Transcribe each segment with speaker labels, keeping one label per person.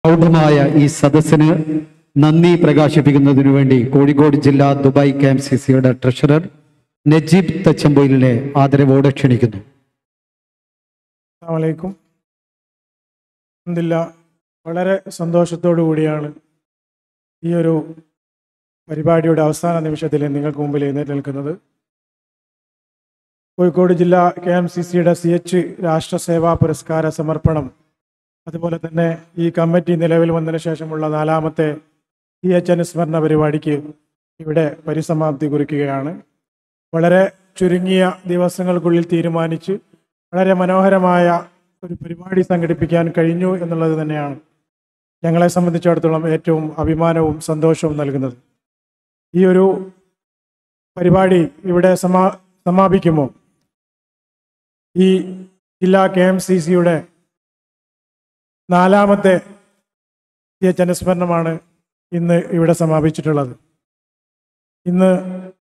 Speaker 1: പ്രൗഢമായ ഈ സദസ്സിന് നന്ദി പ്രകാശിപ്പിക്കുന്നതിനു വേണ്ടി കോഴിക്കോട് ജില്ലാ ദുബായ് കെ എം സി സിയുടെ ട്രഷറർ നജീബ് തച്ചമ്പൊയിലിനെ ആദരവോടെ ക്ഷണിക്കുന്നു
Speaker 2: അസ്സാമലൈക്കും അൽഹംദുലില്ല വളരെ സന്തോഷത്തോടു കൂടിയാണ് ഈ ഒരു പരിപാടിയുടെ അവസാന നിമിഷത്തിൽ നിങ്ങൾക്ക് മുമ്പിൽ എഴുന്നേറ്റ് നിൽക്കുന്നത് കോഴിക്കോട് ജില്ലാ കെ എം സി സിയുടെ സി എച്ച് രാഷ്ട്രസേവാ പുരസ്കാര സമർപ്പണം അതുപോലെ തന്നെ ഈ കമ്മിറ്റി നിലവിൽ വന്നതിന് ശേഷമുള്ള നാലാമത്തെ സി എച്ച് അനുസ്മരണ പരിപാടിക്ക് ഇവിടെ പരിസമാപ്തി കുറിക്കുകയാണ് വളരെ ചുരുങ്ങിയ ദിവസങ്ങൾക്കുള്ളിൽ തീരുമാനിച്ച് വളരെ മനോഹരമായ ഒരു പരിപാടി സംഘടിപ്പിക്കാൻ കഴിഞ്ഞു എന്നുള്ളത് തന്നെയാണ് ഞങ്ങളെ സംബന്ധിച്ചിടത്തോളം ഏറ്റവും അഭിമാനവും സന്തോഷവും നൽകുന്നത് ഈ ഒരു പരിപാടി ഇവിടെ സമാ സമാപിക്കുമ്പോൾ ഈ ജില്ലാ കെ എം സി സിയുടെ നാലാമത്തെ സി എച്ച് അനുസ്മരണമാണ് ഇന്ന് ഇവിടെ സമാപിച്ചിട്ടുള്ളത് ഇന്ന്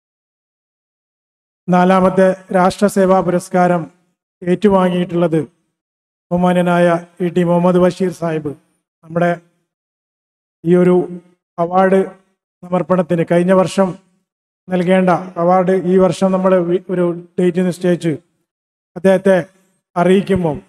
Speaker 2: നാലാമത്തെ രാഷ്ട്രസേവാ പുരസ്കാരം ഏറ്റുവാങ്ങിയിട്ടുള്ളത് ബഹുമാന്യനായ ഇ ടി മുഹമ്മദ് ബഷീർ സാഹിബ് നമ്മുടെ ഈ ഒരു അവാർഡ് സമർപ്പണത്തിന് കഴിഞ്ഞ വർഷം നൽകേണ്ട അവാർഡ് ഈ വർഷം നമ്മൾ ഒരു ഡേറ്റ് നിശ്ചയിച്ച് അദ്ദേഹത്തെ അറിയിക്കുമ്പോൾ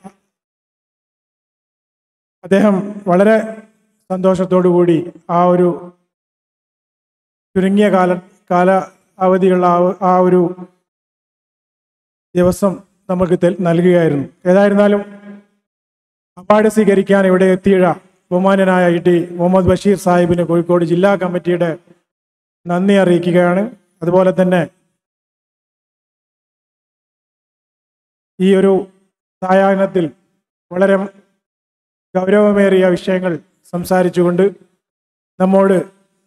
Speaker 2: അദ്ദേഹം വളരെ സന്തോഷത്തോടു കൂടി ആ ഒരു ചുരുങ്ങിയ കാല കാല അവധിയുള്ള ആ- ആ ഒരു ദിവസം നമുക്ക് തെ- നൽകുകയായിരുന്നു ഏതായിരുന്നാലും അവാർഡ് സ്വീകരിക്കാൻ ഇവിടെ എത്തിയ ബഹുമാന്യനായ ഇ ടി മുഹമ്മദ് ബഷീർ സാഹിബിന് കോഴിക്കോട് ജില്ലാ കമ്മിറ്റിയുടെ നന്ദി അറിയിക്കുകയാണ് അതുപോലെ തന്നെ ഈ ഒരു സായാഹ്നത്തിൽ വളരെ ഗൗരവമേറിയ വിഷയങ്ങൾ സംസാരിച്ചുകൊണ്ട് നമ്മോട്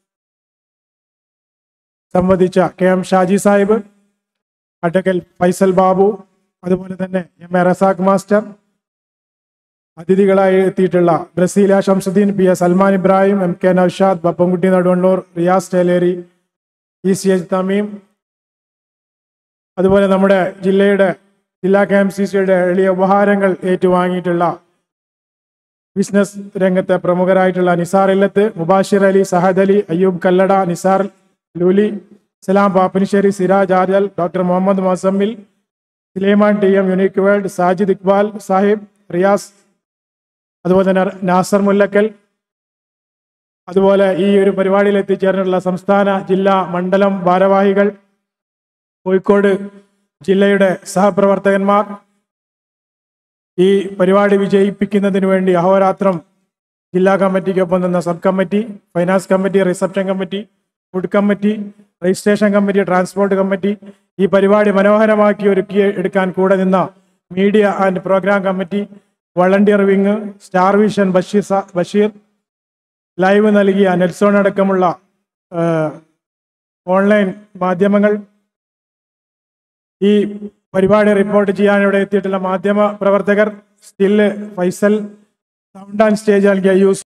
Speaker 2: സംവദിച്ച കെ എം ഷാജി സാഹിബ് അഡക്കൽ ഫൈസൽ ബാബു അതുപോലെ തന്നെ എം എ റസാഖ് മാസ്റ്റർ അതിഥികളായി എത്തിയിട്ടുള്ള ബ്രസീല Shamsuddin P S Salman Ibrahim M K Noushad Bappankutty Naduvannur Riyas Teleri E C H Thameem അതുപോലെ നമ്മുടെ ജില്ലയുടെ ജില്ലാ കെ എം സി സിയുടെ എളിയ ഉപഹാരങ്ങൾ ഏറ്റുവാങ്ങിയിട്ടുള്ള ബിസിനസ് രംഗത്തെ പ്രമുഖരായിട്ടുള്ള Nisar Illath Mubashir Ali Sahad Ali Ayyub Kallada Nisar Luli Salam Pappanissery Siraj Aryal doctor Muhammad Muzammil Sulaiman T M unique world Sajid Iqbal Sahib Riyas അതുപോലെ തന്നെ നാസർ മുല്ലക്കൽ അതുപോലെ ഈ ഒരു പരിപാടിയിൽ എത്തിച്ചേർന്നിട്ടുള്ള സംസ്ഥാന ജില്ലാ മണ്ഡലം ഭാരവാഹികൾ കോഴിക്കോട് ജില്ലയുടെ സഹപ്രവർത്തകന്മാർ ഈ പരിപാടി വിജയിപ്പിക്കുന്നതിന് വേണ്ടി അഹോരാത്രം ജില്ലാ കമ്മിറ്റിക്കൊപ്പം നിന്ന sub committee finance committee reception committee food committee registration committee transport committee ഈ പരിപാടി മനോഹരമാക്കി ഒരുക്കി എടുക്കാൻ കൂടെ നിന്ന media and programme committee volunteer wing star vision Basheer സ- ബഷീർ ലൈവ് നൽകിയ നെൽസോൺ അടക്കമുള്ള ആ, ഓൺലൈൻ മാധ്യമങ്ങൾ ഈ പരിപാടി റിപ്പോർട്ട് ചെയ്യാൻ ഇവിടെ എത്തിയിട്ടുള്ള മാധ്യമ പ്രവർത്തകർ still Faisal sound and stage നൽകിയ യൂസ്